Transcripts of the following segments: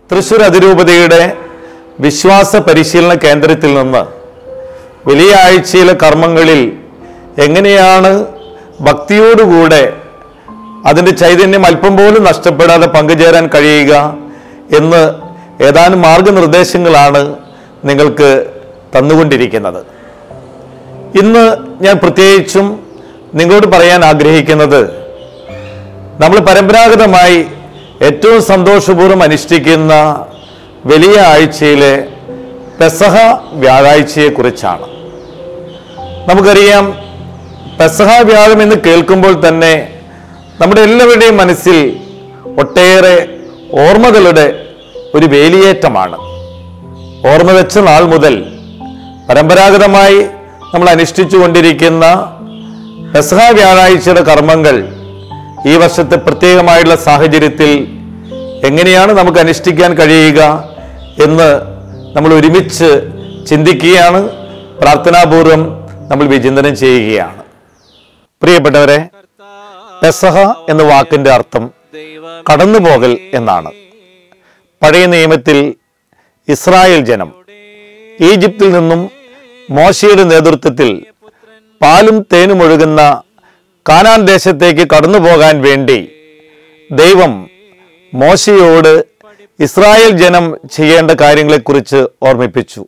തൃശൂർ അതിരൂപതയുടെ വിശ്വാസ പരിശീലന കേന്ദ്രത്തിൽ നിന്ന് വലിയ ആഴ്ചയിലെ കർമ്മങ്ങളിൽ എങ്ങനെയാണ് ഭക്തിയോടുകൂടെ അതിൻ്റെ ചൈതന്യം അല്പം പോലും നഷ്ടപ്പെടാതെ പങ്കുചേരാൻ കഴിയുക എന്ന് ഏതാനും മാർഗനിർദ്ദേശങ്ങളാണ് നിങ്ങൾക്ക് തന്നുകൊണ്ടിരിക്കുന്നത് ഇന്ന് ഞാൻ പ്രത്യേകിച്ചും നിങ്ങളോട് പറയാൻ ആഗ്രഹിക്കുന്നത് നമ്മൾ പരമ്പരാഗതമായി ഏറ്റവും സന്തോഷപൂർവ്വം അനുഷ്ഠിക്കുന്ന വലിയ ആഴ്ചയിലെ പെസഹ വ്യാഴാഴ്ചയെക്കുറിച്ചാണ് നമുക്കറിയാം പെസഹ വ്യാഴം എന്ന് കേൾക്കുമ്പോൾ തന്നെ നമ്മുടെ എല്ലാവരുടെയും മനസ്സിൽ ഒട്ടേറെ ഓർമ്മകളുടെ ഒരു വേലിയേറ്റമാണ് ഓർമ്മ വെച്ച നാൾ മുതൽ പരമ്പരാഗതമായി നമ്മൾ അനുഷ്ഠിച്ചു കൊണ്ടിരിക്കുന്ന പെസഹ വ്യാഴാഴ്ചയുടെ കർമ്മങ്ങൾ ഈ വർഷത്തെ പ്രത്യേകമായുള്ള സാഹചര്യത്തിൽ എങ്ങനെയാണ് നമുക്ക് അനുഷ്ഠിക്കാൻ കഴിയുക എന്ന് നമ്മൾ ഒരുമിച്ച് ചിന്തിക്കുകയാണ് പ്രാർത്ഥനാപൂർവം നമ്മൾ വിചിന്തനം ചെയ്യുകയാണ് പ്രിയപ്പെട്ടവരെ പെസഹ എന്ന വാക്കിന്റെ അർത്ഥം കടന്നുപോകൽ എന്നാണ് പഴയ നിയമത്തിൽ ഇസ്രായേൽ ജനം ഈജിപ്തിൽ നിന്നും മോശയുടെ നേതൃത്വത്തിൽ പാലും തേനും ഒഴുകുന്ന കാനാൻ ദേശത്തേക്ക് കടന്നു പോകാൻ വേണ്ടി ദൈവം മോശയോട് ഇസ്രായേൽ ജനം ചെയ്യേണ്ട കാര്യങ്ങളെക്കുറിച്ച് ഓർമ്മിപ്പിച്ചു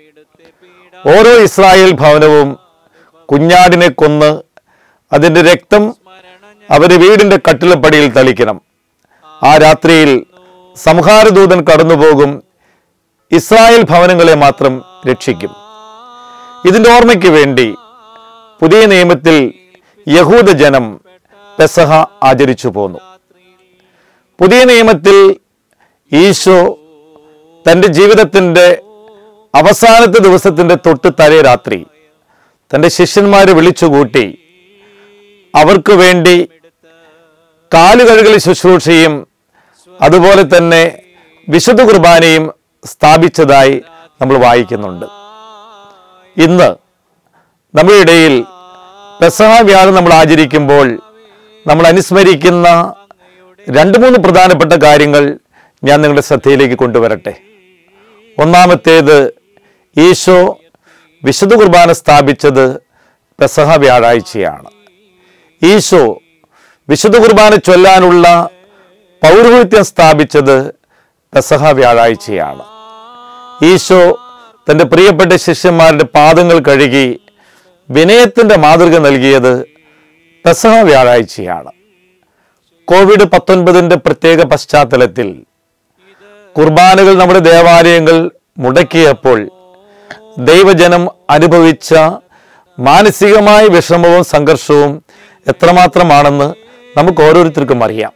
ഓരോ ഇസ്രായേൽ ഭവനവും കുഞ്ഞാടിനെ കൊന്ന് അതിൻ്റെ രക്തം അവർ വീടിൻ്റെ കട്ടിലപ്പടിയിൽ തളിക്കണം ആ രാത്രിയിൽ സംഹാരദൂതൻ കടന്നുപോകും ഇസ്രായേൽ ഭവനങ്ങളെ മാത്രം രക്ഷിക്കും ഇതിൻ്റെ ഓർമ്മയ്ക്ക് വേണ്ടി പുതിയ നിയമത്തിൽ യഹൂദ ജനം പെസഹ ആചരിച്ചു പോന്നു പുതിയ നിയമത്തിൽ ഈശോ തൻ്റെ ജീവിതത്തിൻ്റെ അവസാനത്തെ ദിവസത്തിൻ്റെ തൊട്ട് തലേ രാത്രി തൻ്റെ ശിഷ്യന്മാരെ വിളിച്ചുകൂട്ടി അവർക്ക് വേണ്ടി കാലുകഴുകൽ ശുശ്രൂഷയും അതുപോലെ തന്നെ വിശുദ്ധ കുർബാനയും സ്ഥാപിച്ചതായി നമ്മൾ വായിക്കുന്നുണ്ട് ഇന്ന് നമ്മുടെ ഇടയിൽ പെസഹ വ്യാഴം നമ്മൾ ആചരിക്കുമ്പോൾ നമ്മൾ അനുസ്മരിക്കുന്ന രണ്ട് മൂന്ന് പ്രധാനപ്പെട്ട കാര്യങ്ങൾ ഞാൻ നിങ്ങളുടെ ശ്രദ്ധയിലേക്ക് കൊണ്ടുവരട്ടെ ഒന്നാമത്തേത് ഈശോ വിശുദ്ധ കുർബാന സ്ഥാപിച്ചത് പെസഹ വ്യാഴാഴ്ചയാണ് ഈശോ വിശുദ്ധ കുർബാന ചൊല്ലാനുള്ള പൗരോഹിത്യം സ്ഥാപിച്ചത് പെസഹ വ്യാഴാഴ്ചയാണ് ഈശോ തൻ്റെ പ്രിയപ്പെട്ട ശിഷ്യന്മാരുടെ പാദങ്ങൾ കഴുകി വിനയത്തിൻ്റെ മാതൃക നൽകിയത് പെസഹ വ്യാഴാഴ്ചയാണ് കോവിഡ് പത്തൊൻപതിൻ്റെ പ്രത്യേക പശ്ചാത്തലത്തിൽ കുർബാനകൾ നമ്മുടെ ദേവാലയങ്ങൾ മുടക്കിയപ്പോൾ ദൈവജനം അനുഭവിച്ച മാനസികമായ വിഷമവും സംഘർഷവും എത്രമാത്രമാണെന്ന് നമുക്ക് ഓരോരുത്തർക്കും അറിയാം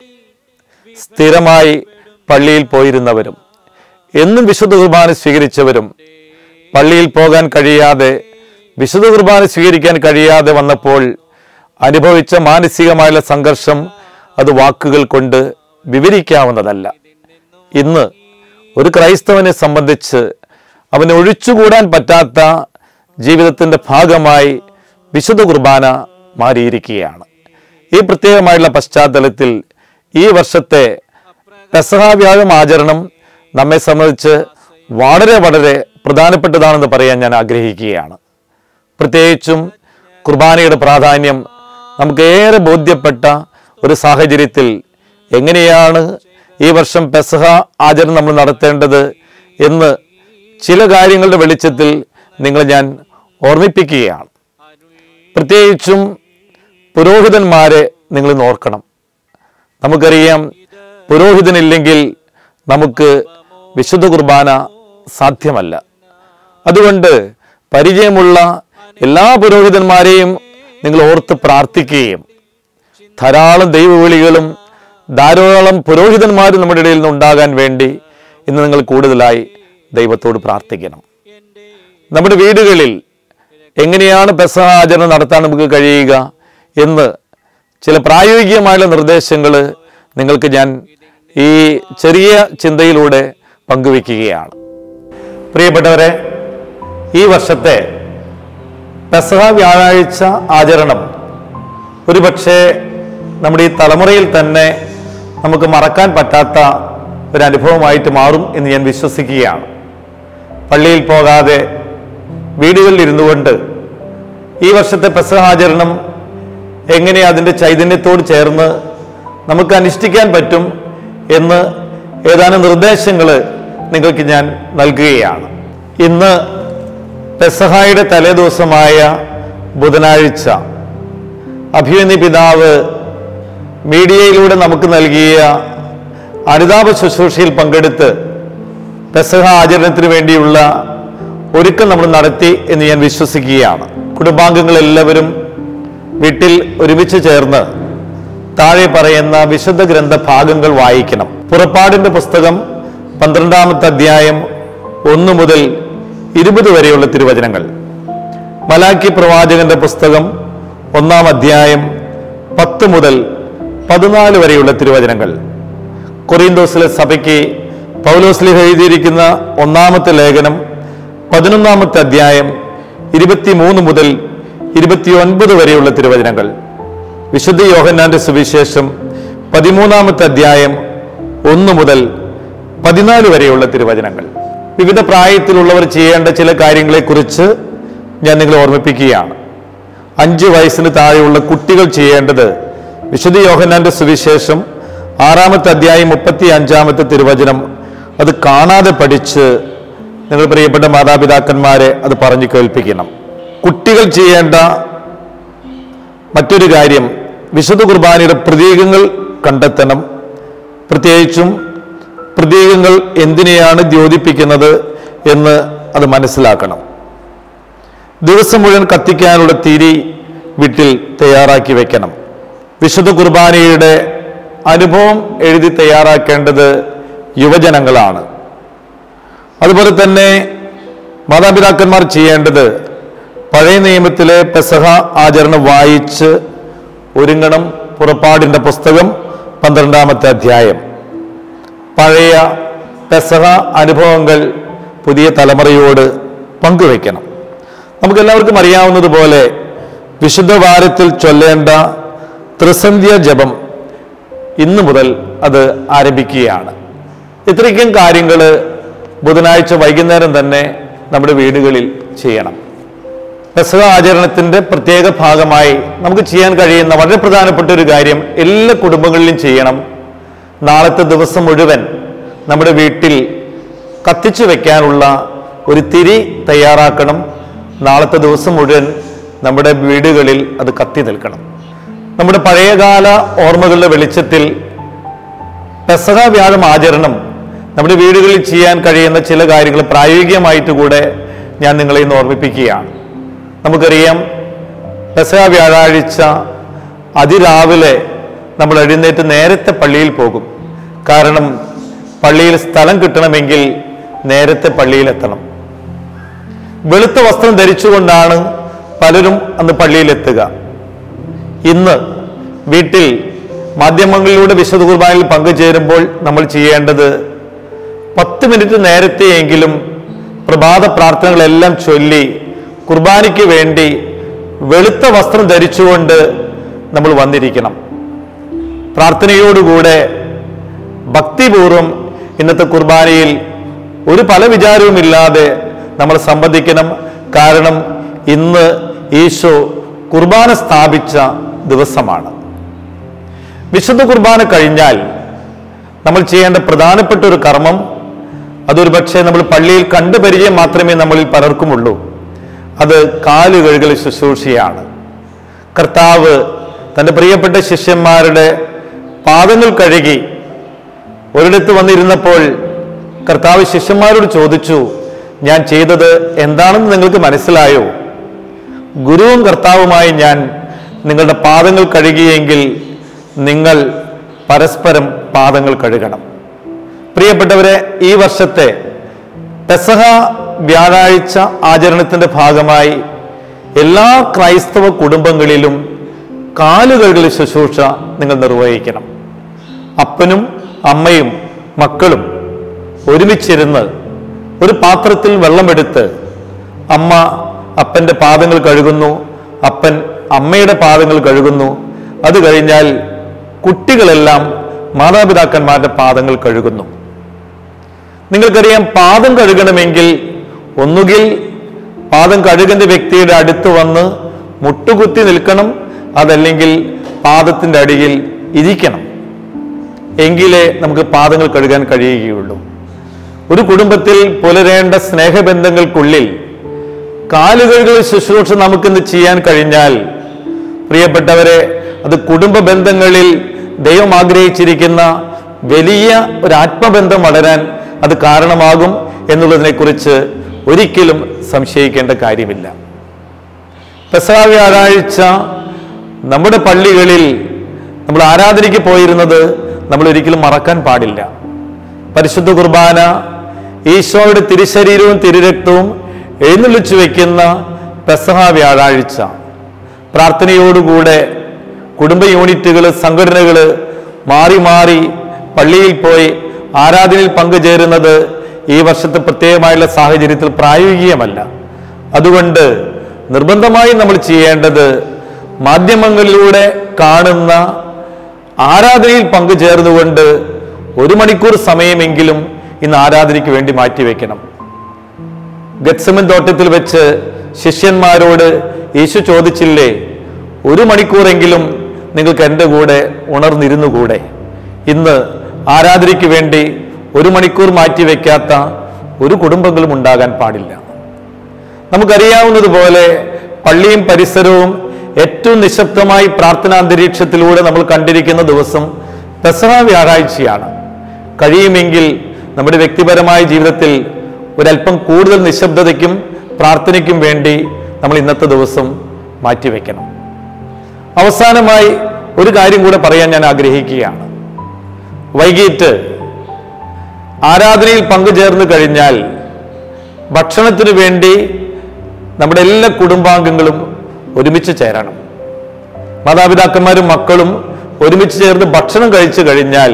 സ്ഥിരമായി പള്ളിയിൽ പോയിരുന്നവരും എന്നും വിശുദ്ധ കുർബാന സ്വീകരിച്ചവരും പള്ളിയിൽ പോകാൻ കഴിയാതെ വിശുദ്ധ കുർബാന സ്വീകരിക്കാൻ കഴിയാതെ വന്നപ്പോൾ അനുഭവിച്ച മാനസികമായുള്ള സംഘർഷം അത് വാക്കുകൾ കൊണ്ട് വിവരിക്കാവുന്നതല്ല ഇന്ന് ഒരു ക്രൈസ്തവനെ സംബന്ധിച്ച് അവന് ഒഴിച്ചുകൂടാൻ പറ്റാത്ത ജീവിതത്തിൻ്റെ ഭാഗമായി വിശുദ്ധ കുർബാന മാറിയിരിക്കുകയാണ് ഈ പ്രത്യേകമായുള്ള പശ്ചാത്തലത്തിൽ ഈ വർഷത്തെ പെസഹ വ്യാഴം ആചരണം നമ്മെ സംബന്ധിച്ച് വളരെ വളരെ പ്രധാനപ്പെട്ടതാണെന്ന് പറയാൻ ഞാൻ ആഗ്രഹിക്കുകയാണ് പ്രത്യേകിച്ചും കുർബാനയുടെ പ്രാധാന്യം നമുക്ക് ഏറെ ബോധ്യപ്പെട്ട ഒരു സാഹചര്യത്തിൽ എങ്ങനെയാണ് ഈ വർഷം പെസഹ ആചരണം നമ്മൾ നടത്തേണ്ടത് എന്ന് ചില കാര്യങ്ങളുടെ വെളിച്ചത്തിൽ നിങ്ങൾ ഞാൻ ഓർമ്മിപ്പിക്കുകയാണ് പ്രത്യേകിച്ചും പുരോഹിതന്മാരെ നിങ്ങൾ നോർക്കണം നമുക്കറിയാം പുരോഹിതനില്ലെങ്കിൽ നമുക്ക് വിശുദ്ധ കുർബാന സാധ്യമല്ല അതുകൊണ്ട് പരിചയമുള്ള എല്ലാ പുരോഹിതന്മാരെയും നിങ്ങൾ ഓർത്ത് പ്രാർത്ഥിക്കുകയും ധാരാളം ദൈവവിളികളും ധാരാളം പുരോഹിതന്മാരും നമ്മുടെ ഇടയിൽ നിന്ന് ഉണ്ടാകാൻ വേണ്ടി ഇന്ന് നിങ്ങൾ കൂടുതലായി ദൈവത്തോട് പ്രാർത്ഥിക്കണം നമ്മുടെ വീടുകളിൽ എങ്ങനെയാണ് പെസഹ ആചരണം നടത്താൻ നമുക്ക് കഴിയുക എന്ന് ചില പ്രായോഗികമായുള്ള നിർദ്ദേശങ്ങൾ നിങ്ങൾക്ക് ഞാൻ ഈ ചെറിയ ചിന്തയിലൂടെ പങ്കുവെക്കുകയാണ് പ്രിയപ്പെട്ടവരെ ഈ വർഷത്തെ പെസഹ വ്യാഴാഴ്ച ആചരണം ഒരുപക്ഷെ നമ്മുടെ ഈ തലമുറയിൽ തന്നെ നമുക്ക് മറക്കാൻ പറ്റാത്ത ഒരു അനുഭവമായിട്ട് മാറും എന്ന് ഞാൻ വിശ്വസിക്കുകയാണ് പള്ളിയിൽ പോകാതെ വീടുകളിൽ ഇരുന്നു കൊണ്ട് ഈ വർഷത്തെ പെസഹാചരണം എങ്ങനെ അതിൻ്റെ ചൈതന്യത്തോട് ചേർന്ന് നമുക്ക് അനുഷ്ഠിക്കാൻ പറ്റും എന്ന് ഏതാനും നിർദ്ദേശങ്ങൾ നിങ്ങൾക്ക് ഞാൻ നൽകുകയാണ് ഇന്ന് പെസഹായുടെ തലേദിവസമായ ബുധനാഴ്ച അഭിമന്യ പിതാവ് മീഡിയയിലൂടെ നമുക്ക് നൽകിയ അനുതാപ ശുശ്രൂഷയിൽ പങ്കെടുത്ത് പെസഹ ആചരണത്തിന് വേണ്ടിയുള്ള ഒരുക്കം നമ്മൾ നടത്തി എന്ന് ഞാൻ വിശ്വസിക്കുകയാണ് കുടുംബാംഗങ്ങൾ എല്ലാവരും വീട്ടിൽ ഒരുമിച്ച് ചേർന്ന് താഴെ പറയുന്ന വിശുദ്ധ ഗ്രന്ഥ ഭാഗങ്ങൾ വായിക്കണം പുറപ്പാടിന്റെ പുസ്തകം പന്ത്രണ്ടാമത്തെ അധ്യായം ഒന്ന് മുതൽ ഇരുപത് വരെയുള്ള തിരുവചനങ്ങൾ മലാക്കി പ്രവാചകന്റെ പുസ്തകം ഒന്നാം അധ്യായം പത്ത് മുതൽ പതിനാല് വരെയുള്ള തിരുവചനങ്ങൾ കൊറിന്തോസിലെ സഭയ്ക്ക് പൗലോസ്ലിഹ എഴുതിയിരിക്കുന്ന ഒന്നാമത്തെ ലേഖനം പതിനൊന്നാമത്തെ അധ്യായം ഇരുപത്തിമൂന്ന് മുതൽ ഇരുപത്തിയൊൻപത് വരെയുള്ള തിരുവചനങ്ങൾ വിശുദ്ധ യോഹന്നാന്റെ സുവിശേഷം പതിമൂന്നാമത്തെ അധ്യായം ഒന്ന് മുതൽ പതിനാല് വരെയുള്ള തിരുവചനങ്ങൾ വിവിധ പ്രായത്തിലുള്ളവർ ചെയ്യേണ്ട ചില കാര്യങ്ങളെക്കുറിച്ച് ഞാൻ നിങ്ങളെ ഓർമ്മിപ്പിക്കുകയാണ് അഞ്ച് വയസ്സിന് താഴെയുള്ള കുട്ടികൾ ചെയ്യേണ്ടത് വിശുദ്ധ യോഹന്നാന്റെ സുവിശേഷം ആറാമത്തെ അധ്യായം മുപ്പത്തി അഞ്ചാമത്തെ തിരുവചനം അത് കാണാതെ പഠിച്ച് നിങ്ങൾ പ്രിയപ്പെട്ട മാതാപിതാക്കന്മാരെ അത് പറഞ്ഞു കേൾപ്പിക്കണം കുട്ടികൾ ചെയ്യേണ്ട മറ്റൊരു കാര്യം വിശുദ്ധ കുർബാനയുടെ പ്രതീകങ്ങൾ കണ്ടെത്തണം പ്രത്യേകിച്ചും പ്രതീകങ്ങൾ എന്തിനെയാണ് ദ്യോതിപ്പിക്കുന്നത് എന്ന് അത് മനസ്സിലാക്കണം ദിവസം മുഴുവൻ കത്തിക്കാനുള്ള തിരി വീട്ടിൽ തയ്യാറാക്കി വെക്കണം വിശുദ്ധ കുർബാനയുടെ അനുഭവം എഴുതി തയ്യാറാക്കേണ്ടത് യുവജനങ്ങളാണ് അതുപോലെ തന്നെ മാതാപിതാക്കന്മാർ ചെയ്യേണ്ടത് പഴയ നിയമത്തിലെ പെസഹ ആചരണം വായിച്ച് ഒരുങ്ങണം പുറപ്പാടിൻ്റെ പുസ്തകം പന്ത്രണ്ടാമത്തെ അധ്യായം പഴയ പെസഹ അനുഭവങ്ങൾ പുതിയ തലമുറയോട് പങ്കുവയ്ക്കണം നമുക്കെല്ലാവർക്കും അറിയാവുന്നതുപോലെ വിശുദ്ധ വാരത്തിൽ ചൊല്ലേണ്ട ത്രിസന്ധ്യ ജപം ഇന്നു മുതൽ അത് ആരംഭിക്കുകയാണ് ഇത്രയ്ക്കും കാര്യങ്ങൾ ബുധനാഴ്ച വൈകുന്നേരം തന്നെ നമ്മുടെ വീടുകളിൽ ചെയ്യണം പെസഹ ആചരണത്തിന്റെ പ്രത്യേക ഭാഗമായി നമുക്ക് ചെയ്യാൻ കഴിയുന്ന വളരെ പ്രധാനപ്പെട്ട ഒരു കാര്യം എല്ലാ കുടുംബങ്ങളിലും ചെയ്യണം നാളത്തെ ദിവസം മുഴുവൻ നമ്മുടെ വീട്ടിൽ കത്തിച്ചു വെക്കാനുള്ള ഒരു തിരി തയ്യാറാക്കണം നാളത്തെ ദിവസം മുഴുവൻ നമ്മുടെ വീടുകളിൽ അത് കത്തി നിൽക്കണം നമ്മുടെ പഴയകാല ഓർമ്മകളുടെ വെളിച്ചത്തിൽ പെസഹ വ്യാഴം ആചരണം നമ്മുടെ വീടുകളിൽ ചെയ്യാൻ കഴിയുന്ന ചില കാര്യങ്ങൾ പ്രായോഗികമായിട്ട് കൂടെ ഞാൻ നിങ്ങളെ ഇന്ന് ഓർമ്മിപ്പിക്കുകയാണ് നമുക്കറിയാം പെസഹ വ്യാഴാഴ്ച അതിരാവിലെ നമ്മൾ എഴുന്നേറ്റ് നേരത്തെ പള്ളിയിൽ പോകും കാരണം പള്ളിയിൽ സ്ഥലം കിട്ടണമെങ്കിൽ നേരത്തെ പള്ളിയിലെത്തണം വെളുത്ത വസ്ത്രം ധരിച്ചുകൊണ്ടാണ് പലരും അന്ന് പള്ളിയിലെത്തുക ഇന്ന് വീട്ടിൽ മാധ്യമങ്ങളിലൂടെ വിശുദ്ധ കുർബാനയിൽ പങ്കുചേരുമ്പോൾ നമ്മൾ ചെയ്യേണ്ടത് പത്ത് മിനിറ്റ് നേരത്തെയെങ്കിലും പ്രഭാത പ്രാർത്ഥനകളെല്ലാം ചൊല്ലി കുർബാനയ്ക്ക് വേണ്ടി വെളുത്ത വസ്ത്രം ധരിച്ചുകൊണ്ട് നമ്മൾ വന്നിരിക്കണം പ്രാർത്ഥനയോടുകൂടെ ഭക്തിപൂർവം ഇന്നത്തെ കുർബാനയിൽ ഒരു പല വിചാരവുമില്ലാതെ നമ്മൾ സംബന്ധിക്കണം കാരണം ഇന്ന് ഈശോ കുർബാന സ്ഥാപിച്ച ദിവസമാണ് വിശുദ്ധ കുർബാന കഴിഞ്ഞാൽ നമ്മൾ ചെയ്യേണ്ട പ്രധാനപ്പെട്ട ഒരു കർമ്മം അതൊരു പക്ഷേ നമ്മൾ പള്ളിയിൽ കണ്ടു പരിചയം മാത്രമേ നമ്മളിൽ പലർക്കുമുള്ളൂ അത് കാല് കഴുകൽ ശുശ്രൂഷയാണ് കർത്താവ് തൻ്റെ പ്രിയപ്പെട്ട ശിഷ്യന്മാരുടെ പാദങ്ങൾ കഴുകി ഒരിടത്ത് വന്നിരുന്നപ്പോൾ കർത്താവ് ശിഷ്യന്മാരോട് ചോദിച്ചു ഞാൻ ചെയ്തത് എന്താണെന്ന് നിങ്ങൾക്ക് മനസ്സിലായോ ഗുരുവും കർത്താവുമായി ഞാൻ നിങ്ങളുടെ പാദങ്ങൾ കഴുകിയെങ്കിൽ നിങ്ങൾ പരസ്പരം പാദങ്ങൾ കഴുകണം പ്രിയപ്പെട്ടവരെ ഈ വർഷത്തെ പെസഹ വ്യാഴാഴ്ച ആചരണത്തിന്റെ ഭാഗമായി എല്ലാ ക്രൈസ്തവ കുടുംബങ്ങളിലും കാലുകഴുകൽ ശുശ്രൂഷ നിങ്ങൾ നിർവഹിക്കണം അപ്പനും അമ്മയും മക്കളും ഒരുമിച്ചിരുന്ന് ഒരു പാത്രത്തിൽ വെള്ളമെടുത്ത് അമ്മ അപ്പൻ്റെ പാദങ്ങൾ കഴുകുന്നു അപ്പൻ അമ്മയുടെ പാദങ്ങൾ കഴുകുന്നു അത് കഴിഞ്ഞാൽ കുട്ടികളെല്ലാം മാതാപിതാക്കന്മാരുടെ പാദങ്ങൾ കഴുകുന്നു നിങ്ങൾക്കറിയാം പാദം കഴുകണമെങ്കിൽ ഒന്നുകിൽ പാദം കഴുകുന്ന വ്യക്തിയുടെ അടുത്ത് വന്ന് മുട്ടുകുത്തി നിൽക്കണം അതല്ലെങ്കിൽ പാദത്തിന്റെ അടിയിൽ ഇരിക്കണം എങ്കിലേ നമുക്ക് പാദങ്ങൾ കഴുകാൻ കഴിയുകയുള്ളൂ ഒരു കുടുംബത്തിൽ പുലരേണ്ട സ്നേഹബന്ധങ്ങൾക്കുള്ളിൽ കാലുകഴുകൾ ശുശ്രൂഷ നമുക്കിന്ന് ചെയ്യാൻ കഴിഞ്ഞാൽ പ്രിയപ്പെട്ടവരെ അത് കുടുംബ ബന്ധങ്ങളിൽ ദൈവം ആഗ്രഹിച്ചിരിക്കുന്ന വലിയ ഒരു ആത്മബന്ധം വളരാൻ അത് കാരണമാകും എന്നുള്ളതിനെക്കുറിച്ച് ഒരിക്കലും സംശയിക്കേണ്ട കാര്യമില്ല പെസഹ വ്യാഴാഴ്ച നമ്മുടെ പള്ളികളിൽ നമ്മൾ ആരാധനയ്ക്ക് പോയിരുന്നത് നമ്മൾ ഒരിക്കലും മറക്കാൻ പാടില്ല പരിശുദ്ധ കുർബാന ഈശോയുടെ തിരുശരീരവും തിരുരക്തവും എഴുന്നള്ളിച്ചു വെക്കുന്ന പെസഹ വ്യാഴാഴ്ച പ്രാർത്ഥനയോടുകൂടെ കുടുംബ യൂണിറ്റുകൾ സംഘടനകൾ മാറി മാറി പള്ളിയിൽ പോയി ആരാധനയിൽ പങ്കുചേരുന്നത് ഈ വർഷത്തെ പ്രത്യേകമായുള്ള സാഹചര്യത്തിൽ പ്രായോഗികമല്ല അതുകൊണ്ട് നിർബന്ധമായും നമ്മൾ ചെയ്യേണ്ടത് മാധ്യമങ്ങളിലൂടെ കാണുന്ന ആരാധനയിൽ പങ്കുചേർന്നുകൊണ്ട് ഒരു മണിക്കൂർ സമയമെങ്കിലും ഇന്ന് ആരാധനയ്ക്ക് വേണ്ടി മാറ്റിവെക്കണം ഗത്സമൻ തോട്ടത്തിൽ വെച്ച് ശിഷ്യന്മാരോട് യേശു ചോദിച്ചില്ലേ ഒരു മണിക്കൂറെങ്കിലും നിങ്ങൾക്ക് എൻ്റെ കൂടെ ഉണർന്നിരുന്നുകൂടെ ഇന്ന് ആരാധനയ്ക്ക് വേണ്ടി ഒരു മണിക്കൂർ മാറ്റിവെക്കാത്ത ഒരു കുടുംബങ്ങളും ഉണ്ടാകാൻ പാടില്ല നമുക്കറിയാവുന്നതുപോലെ പള്ളിയും പരിസരവും ഏറ്റവും നിശബ്ദമായി പ്രാർത്ഥനാന്തരീക്ഷത്തിലൂടെ നമ്മൾ കണ്ടിരിക്കുന്ന ദിവസം പെസഹ വ്യാഴാഴ്ചയാണ് കഴിയുമെങ്കിൽ നമ്മുടെ വ്യക്തിപരമായ ജീവിതത്തിൽ ഒരല്പം കൂടുതൽ നിശബ്ദതയ്ക്കും പ്രാർത്ഥനയ്ക്കും വേണ്ടി നമ്മൾ ഇന്നത്തെ ദിവസം മാറ്റിവെക്കണം അവസാനമായി ഒരു കാര്യം കൂടെ പറയാൻ ഞാൻ ആഗ്രഹിക്കുകയാണ് വൈകിട്ട് ആരാധനയിൽ പങ്കുചേർന്ന് കഴിഞ്ഞാൽ ഭക്ഷണത്തിന് വേണ്ടി നമ്മുടെ എല്ലാ കുടുംബാംഗങ്ങളും ഒരുമിച്ച് ചേരണം മാതാപിതാക്കന്മാരും മക്കളും ഒരുമിച്ച് ചേർന്ന് ഭക്ഷണം കഴിച്ചു കഴിഞ്ഞാൽ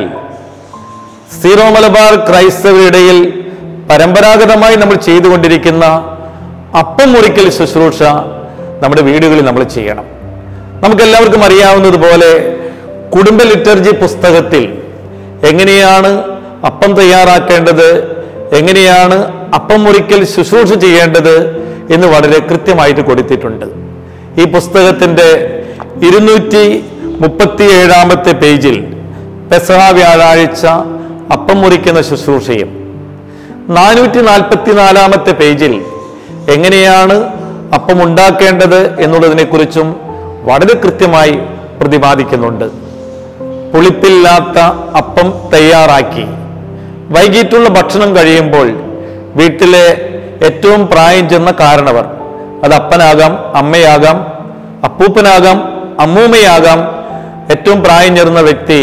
സീറോ മലബാർ ക്രൈസ്തവരിടയിൽ പരമ്പരാഗതമായി നമ്മൾ ചെയ്തുകൊണ്ടിരിക്കുന്ന അപ്പം മുറിക്കൽ ശുശ്രൂഷ നമ്മുടെ വീടുകളിൽ നമ്മൾ ചെയ്യണം നമുക്കെല്ലാവർക്കും അറിയാവുന്നതുപോലെ കുടുംബ ലിറ്റർജി പുസ്തകത്തിൽ എങ്ങനെയാണ് അപ്പം തയ്യാറാക്കേണ്ടത് എങ്ങനെയാണ് അപ്പം മുറിക്കൽ ശുശ്രൂഷ ചെയ്യേണ്ടത് എന്ന് വളരെ കൃത്യമായിട്ട് കൊടുത്തിട്ടുണ്ട് ഈ പുസ്തകത്തിന്റെ ഇരുന്നൂറ്റി മുപ്പത്തി ഏഴാമത്തെ പേജിൽ പെസഹ വ്യാഴാഴ്ച അപ്പം മുറിക്കുന്ന ശുശ്രൂഷയും നാനൂറ്റി നാൽപ്പത്തിനാലാമത്തെ പേജിൽ എങ്ങനെയാണ് അപ്പം ഉണ്ടാക്കേണ്ടത് എന്നുള്ളതിനെക്കുറിച്ചും വളരെ കൃത്യമായി പ്രതിപാദിക്കുന്നുണ്ട് പുളിപ്പില്ലാത്ത അപ്പം തയ്യാറാക്കി വൈകിട്ടുള്ള ഭക്ഷണം കഴിയുമ്പോൾ വീട്ടിലെ ഏറ്റവും പ്രായം ചെന്ന കാരണവർ അത് അപ്പനാകാം അമ്മയാകാം അപ്പൂപ്പനാകാം അമ്മൂമ്മയാകാം ഏറ്റവും പ്രായം ചെറുന്ന വ്യക്തി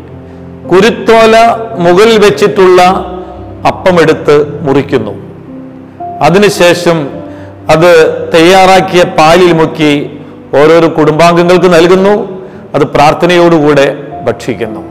കുരുത്തോല മുകളിൽ വെച്ചിട്ടുള്ള അപ്പം എടുത്ത് മുറിക്കുന്നു അതിനുശേഷം അത് തയ്യാറാക്കിയ പാലിൽ മുക്കി ഓരോരോ കുടുംബാംഗങ്ങൾക്ക് നൽകുന്നു അത് പ്രാർത്ഥനയോടുകൂടെ ഭക്ഷിക്കുന്നു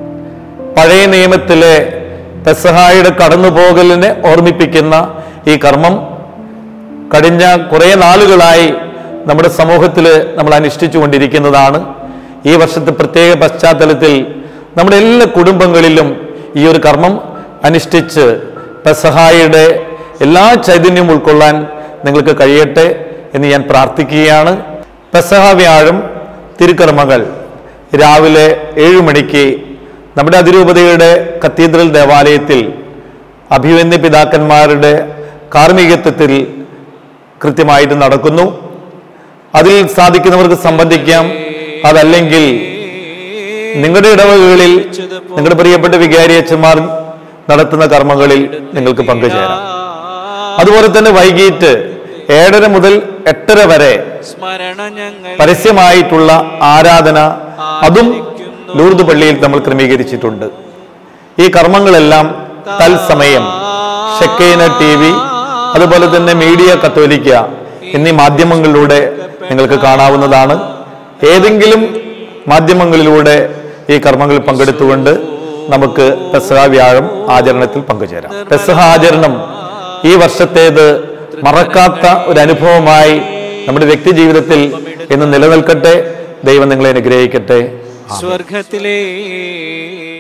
പഴയ നിയമത്തിലെ പെസഹായുടെ കടന്നുപോകലിനെ ഓർമ്മിപ്പിക്കുന്ന ഈ കർമ്മം കഴിഞ്ഞ കുറേ നാളുകളായി നമ്മുടെ സമൂഹത്തിൽ നമ്മൾ അനുഷ്ഠിച്ചു കൊണ്ടിരിക്കുന്നതാണ് ഈ വർഷത്തെ പ്രത്യേക പശ്ചാത്തലത്തിൽ നമ്മുടെ എല്ലാ കുടുംബങ്ങളിലും ഈ ഒരു കർമ്മം അനുഷ്ഠിച്ച് പെസഹായുടെ എല്ലാ ചൈതന്യവും ഉൾക്കൊള്ളാൻ നിങ്ങൾക്ക് കഴിയട്ടെ എന്ന് ഞാൻ പ്രാർത്ഥിക്കുകയാണ് പെസഹ വ്യാഴം തിരുക്കർമ്മങ്ങൾ രാവിലെ ഏഴു മണിക്ക് നമ്മുടെ അതിരൂപതയുടെ കത്തീഡ്രൽ ദേവാലയത്തിൽ അഭിവന്യ പിതാക്കന്മാരുടെ കാർമ്മികത്വത്തിൽ കൃത്യമായിട്ട് നടക്കുന്നു അതിൽ സാധിക്കുന്നവർക്ക് സംബന്ധിക്കാം അതല്ലെങ്കിൽ നിങ്ങളുടെ ഇടവകകളിൽ നിങ്ങളുടെ പ്രിയപ്പെട്ട വികാരി അച്ഛന്മാർ നടത്തുന്ന കർമ്മങ്ങളിൽ നിങ്ങൾക്ക് പങ്കുചേരാം അതുപോലെ തന്നെ വൈകിട്ട് ഏഴര മുതൽ എട്ടര വരെ സ്മരണ ഞങ്ങൾ പരസ്യമായിട്ടുള്ള ആരാധന അതും ലൂർദ് പള്ളിയിൽ നമ്മൾ ക്രമീകരിച്ചിട്ടുണ്ട് ഈ കർമ്മങ്ങളെല്ലാം തത്സമയം ഷെക്കൈന ടി വി അതുപോലെ തന്നെ മീഡിയ കത്തോലിക്ക എന്നീ മാധ്യമങ്ങളിലൂടെ നിങ്ങൾക്ക് കാണാവുന്നതാണ് ഏതെങ്കിലും മാധ്യമങ്ങളിലൂടെ ഈ കർമ്മങ്ങളിൽ പങ്കെടുത്തുകൊണ്ട് നമുക്ക് പെസഹ വ്യാഴം ആചരണത്തിൽ പങ്കുചേരാം പെസഹ ആചരണം ഈ വർഷത്തേത് മറക്കാത്ത ഒരു അനുഭവമായി നമ്മുടെ വ്യക്തി ജീവിതത്തിൽ ഇന്ന് നിലനിൽക്കട്ടെ ദൈവം നിങ്ങളെ അനുഗ്രഹിക്കട്ടെ സ്വർഗത്തിലെ